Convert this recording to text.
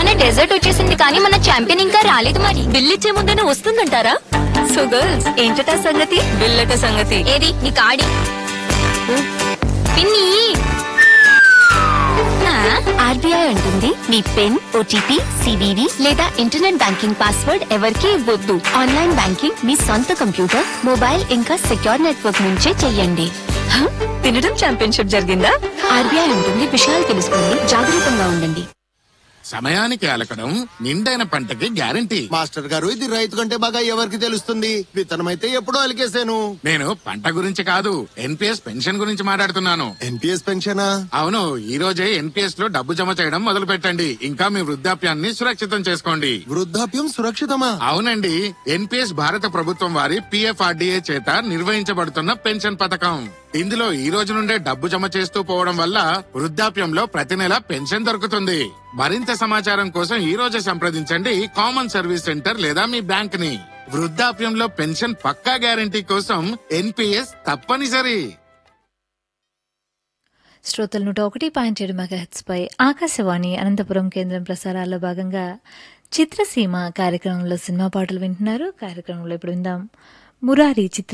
మన డెజర్ట్ వచ్చేసింది కానీ మన ఛాంపియన్ ఇంకా రాలేదు మరి బిల్లిచ్చే ముందేనే వస్తుందంటారా సో గర్ల్స్ ఏంటట సంగతి బిల్లట సంగతి ఏది నీ కాడి పిన్ని ఆర్బీఐ అంటుంది మీ పిన్ ఓటీపీ సివివి లేదా ఇంటర్నెట్ బ్యాంకింగ్ పాస్వర్డ్ ఎవరికీ ఇవ్వద్దు ఆన్లైన్ బ్యాంకింగ్ మీ సొంత కంప్యూటర్ మొబైల్ ఇంకా సెక్యూర్ నెట్వర్క్ నుంచే చెయ్యండి హ? తినడం ఛాంపియన్షిప్ జరిగిందా ఆర్బీఐ ఉంటుంది విషయాలు తెలుసుకోండి జాగ్రత్తగా ఉండండి సమయానికి అలకడం నిండైన పంటకి గ్యారంటీ మాస్టర్ గారు ఇది రైతు కంటే బాగా ఎవరికి తెలుస్తుంది విత్తనం అయితే ఎప్పుడో అలికేశాను నేను పంట గురించి కాదు ఎన్పిఎస్ పెన్షన్ గురించి మాట్లాడుతున్నాను ఎన్పిఎస్ పెన్షనా అవును ఈ రోజే ఎన్పిఎస్ లో డబ్బు జమ చేయడం మొదలు పెట్టండి ఇంకా మీ వృద్ధాప్యాన్ని సురక్షితం చేసుకోండి వృద్ధాప్యం సురక్షితమా అవునండి ఎన్పిఎస్ భారత ప్రభుత్వం వారి పిఎఫ్ఆర్డిఏ చేత నిర్వహించబడుతున్న పెన్షన్ పథకం ఇందులో ఈ రోజు నుండే డబ్బు జమ చేస్తూ పోవడం వల్ల వృద్ధాప్యంలో ప్రతి నెల పెన్షన్ దొరుకుతుంది మరింత సమాచారం కోసం ఈ రోజే సంప్రదించండి కామన్ సర్వీస్ సెంటర్ లేదా మీ బ్యాంక్ ని వృద్ధాప్యంలో పెన్షన్ పక్కా గ్యారంటీ కోసం ఎన్పిఎస్ తప్పనిసరి శ్రోతలు నూట ఒకటి పాయింట్ ఏడు మెగాహెట్స్ పై ఆకాశవాణి అనంతపురం కేంద్రం ప్రసారాల్లో భాగంగా చిత్రసీమ కార్యక్రమంలో సినిమా పాటలు వింటున్నారు కార్యక్రమంలో ఇప్పుడు విందాం మురారి చిత్ర